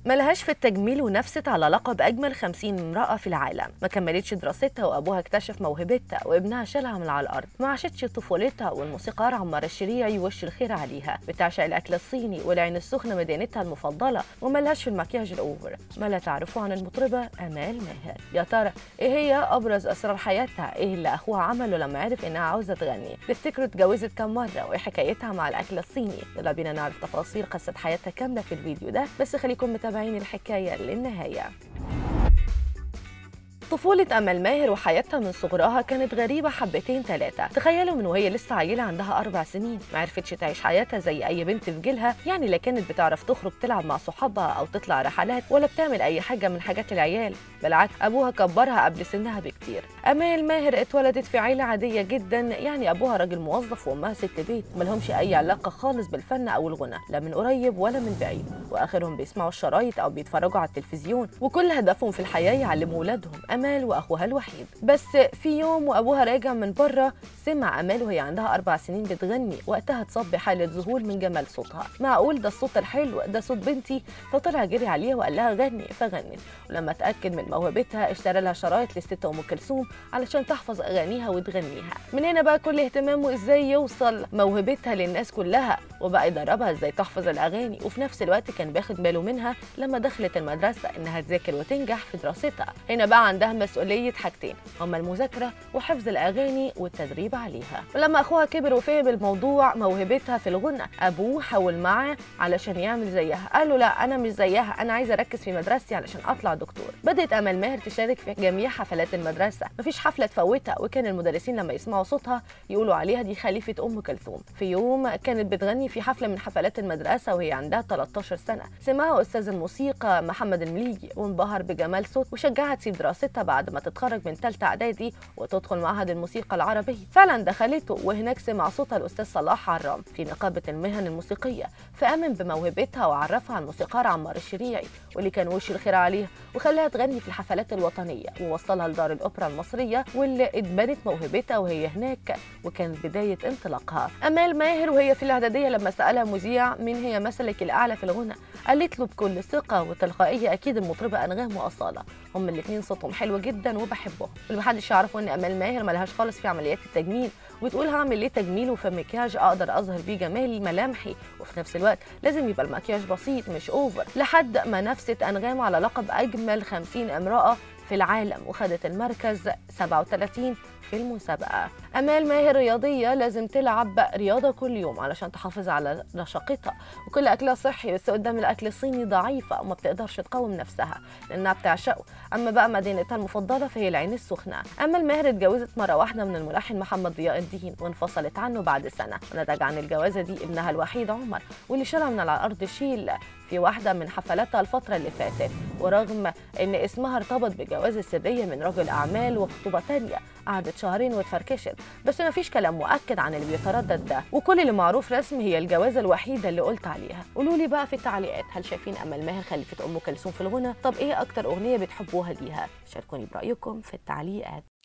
ملهاش في التجميل ونفست على لقب أجمل 50 امرأة في العالم ما كملتش دراستها وأبوها اكتشف موهبتها وابنها شالها من على الأرض ما عاشتش طفولتها والموسيقار عمار الشريعي وش الخير عليها بتعشق الأكل الصيني والعين السخنة مدينتها المفضلة وملهاش في المكياج الأوفر ما لا تعرفه عن المطربة أمال ماهر يا ترى إيه هي أبرز أسرار حياتها إيه اللي أخوها عمله لما عرف إنها عاوزة تغني تفتكروا اتجوزت كم مرة وإيه حكايتها مع الأكل الصيني يلا بينا نعرف تفاصيل قصة حياتها كاملة في الفيديو ده بس خليكم متابعين الحكاية للنهاية طفولة أمل ماهر وحياتها من صغرها كانت غريبة حبتين ثلاثة تخيلوا من وهي لسه عيلة عندها أربع سنين ما عرفتش تعيش حياتها زي أي بنت في جيلها يعني لا كانت بتعرف تخرج تلعب مع صحابها أو تطلع رحلات ولا بتعمل أي حاجة من حاجات العيال بالعكس أبوها كبرها قبل سنها بكتير أمال ماهر اتولدت في عيلة عادية جدا يعني أبوها راجل موظف وأمها ست بيت ملهمش أي علاقة خالص بالفن أو الغنى لا من قريب ولا من بعيد وآخرهم بيسمعوا الشرايط أو بيتفرجوا على التلفزيون وكل هدفهم في الحياة يعلموا ولادهم امال واخوها الوحيد بس في يوم وابوها راجع من بره سمع امال وهي عندها اربع سنين بتغني وقتها اتصاب بحاله ذهول من جمال صوتها معقول ده الصوت الحلو ده صوت بنتي فطلع جري عليها وقال لها غني فغنت ولما اتاكد من موهبتها اشترى لها شرايط لست ام كلثوم علشان تحفظ اغانيها وتغنيها من هنا بقى كل اهتمامه ازاي يوصل موهبتها للناس كلها وبقى يدربها ازاي تحفظ الاغاني وفي نفس الوقت كان باخد باله منها لما دخلت المدرسه انها تذاكر وتنجح في دراستها هنا بقى عندها مسؤوليه حاجتين هما المذاكره وحفظ الاغاني والتدريب عليها ولما اخوها كبر وفهم الموضوع موهبتها في الغنى ابوه حاول معاه علشان يعمل زيها قال له لا انا مش زيها انا عايزه اركز في مدرستي علشان اطلع دكتور بدات امل ماهر تشارك في جميع حفلات المدرسه مفيش حفله تفوتها وكان المدرسين لما يسمعوا صوتها يقولوا عليها دي خليفه ام كلثوم في يوم كانت بتغني في حفله من حفلات المدرسه وهي عندها 13 سنه سمعها استاذ الموسيقى محمد المليجي وانبهر بجمال صوت وشجعها تسيب دراستها بعد ما تتخرج من ثالثه اعدادي وتدخل معهد الموسيقى العربيه فعلا دخلته وهناك سمع صوتها الاستاذ صلاح عرام في نقابه المهن الموسيقيه فامن بموهبتها وعرفها على الموسيقار عمار الشريعي واللي كان وش الخير عليها وخلاها تغني في الحفلات الوطنيه ووصلها لدار الاوبرا المصريه واللي اتبنت موهبتها وهي هناك وكانت بدايه انطلاقها امال ماهر وهي في الاعداديه لما سالها مذيع مين هي مثلك الاعلى في الغنى قالت له بكل ثقه وتلقائيه اكيد المطربه انغام واصاله هم الاثنين صوتهم حلو جدا وبحبهم اللي محدش يعرفه ان امال ماهر ملهاش خالص في عمليات التجميل وتقول هعمل ليه تجميل وفي مكياج اقدر اظهر بيه جمال ملامحي وفي نفس الوقت لازم يبقى المكياج بسيط مش اوفر لحد ما نفست انغام على لقب اجمل 50 امراه في العالم وخدت المركز 37 في المسابقة أمال ماهر رياضية لازم تلعب رياضة كل يوم علشان تحافظ على رشاقتها وكل أكلها صحي بس قدام الأكل الصيني ضعيفة وما بتقدرش تقاوم نفسها لأنها بتعشقه أما بقى مدينتها المفضلة فهي العين السخنة أما الماهر اتجوزت مرة واحدة من الملحن محمد ضياء الدين وانفصلت عنه بعد سنة ونتج عن الجوازة دي ابنها الوحيد عمر واللي شالها من على الأرض شيل في واحدة من حفلاتها الفترة اللي فاتت ورغم ان اسمها ارتبط بجواز سرية من رجل اعمال وخطوبة تانية قعدت شهرين واتفركشت بس ما فيش كلام مؤكد عن اللي بيتردد ده وكل اللي معروف رسمي هي الجوازة الوحيدة اللي قلت عليها قولوا لي بقى في التعليقات هل شايفين امل ماهر خلفت ام كلثوم في الغنى طب ايه اكتر اغنية بتحبوها ليها شاركوني برأيكم في التعليقات